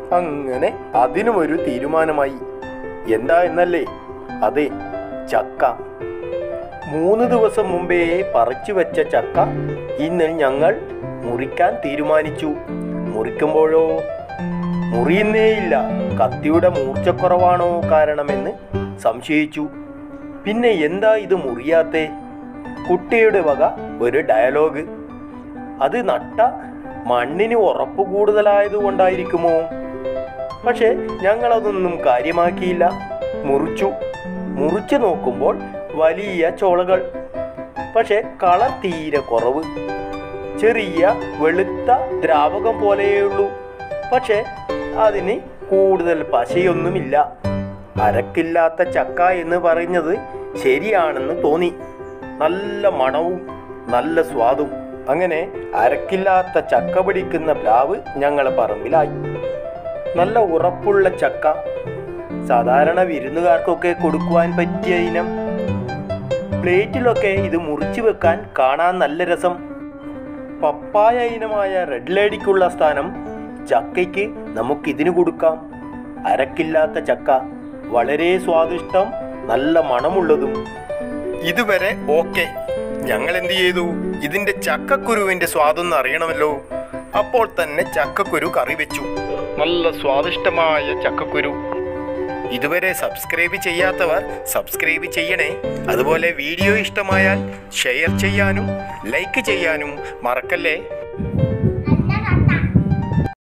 അങ്ങനെ അതിനും ഒരു തീരുമാനമായി എന്താ എന്നല്ലേ അതെ ചക്ക മൂന്ന് ദിവസം മുമ്പേ പറിച്ചു വെച്ച ചക്ക ഇന്ന് ഞങ്ങൾ മുറിക്കാൻ തീരുമാനിച്ചു മുറിക്കുമ്പോഴോ മുറിയുന്നേയില്ല കത്തിയുടെ മൂർച്ചക്കുറവാണോ കാരണമെന്ന് സംശയിച്ചു പിന്നെ എന്താ ഇത് മുറിയാത്തേ കുട്ടിയുടെ വക ഒരു ഡയലോഗ് അത് നട്ട മണ്ണിന് ഉറപ്പ് കൂടുതലായതുകൊണ്ടായിരിക്കുമോ പക്ഷെ ഞങ്ങളതൊന്നും കാര്യമാക്കിയില്ല മുറിച്ചു മുറിച്ചു നോക്കുമ്പോൾ വലിയ ചോളകൾ പക്ഷെ കളർ തീരെ കുറവ് ചെറിയ വെളുത്ത ദ്രാവകം പോലെയുള്ളൂ പക്ഷെ അതിന് കൂടുതൽ പശയൊന്നുമില്ല അരക്കില്ലാത്ത ചക്ക എന്ന് പറയുന്നത് ശരിയാണെന്ന് തോന്നി നല്ല മണവും നല്ല സ്വാദും അങ്ങനെ അരക്കില്ലാത്ത ചക്ക പിടിക്കുന്ന പ്ലാവ് ഞങ്ങളെ പറമ്പിലായി നല്ല ഉറപ്പുള്ള ചക്ക സാധാരണ വിരുന്നുകാർക്കൊക്കെ കൊടുക്കുവാൻ പറ്റിയ ഇനം പ്ലേറ്റിലൊക്കെ ഇത് മുറിച്ചു വെക്കാൻ കാണാൻ നല്ല രസം പപ്പായ ഇനമായ റെഡ് ലേഡിക്കുള്ള സ്ഥാനം ചക്കയ്ക്ക് നമുക്കിതിന് കൊടുക്കാം അരക്കില്ലാത്ത ചക്ക വളരെ സ്വാദിഷ്ടം നല്ല മണമുള്ളതും ഇതുവരെ ഓക്കെ ഞങ്ങൾ എന്ത് ചെയ്തു ഇതിന്റെ ചക്കക്കുരുവിന്റെ സ്വാദൊന്ന് അറിയണമല്ലോ അപ്പോൾ തന്നെ ചക്കക്കുരു കറി വെച്ചു നല്ല സ്വാദിഷ്ടമായ ചക്കക്കുരു ഇതുവരെ സബ്സ്ക്രൈബ് ചെയ്യാത്തവർ സബ്സ്ക്രൈബ് ചെയ്യണേ അതുപോലെ വീഡിയോ ഇഷ്ടമായാൽ ഷെയർ ചെയ്യാനും ലൈക്ക് ചെയ്യാനും മറക്കല്ലേ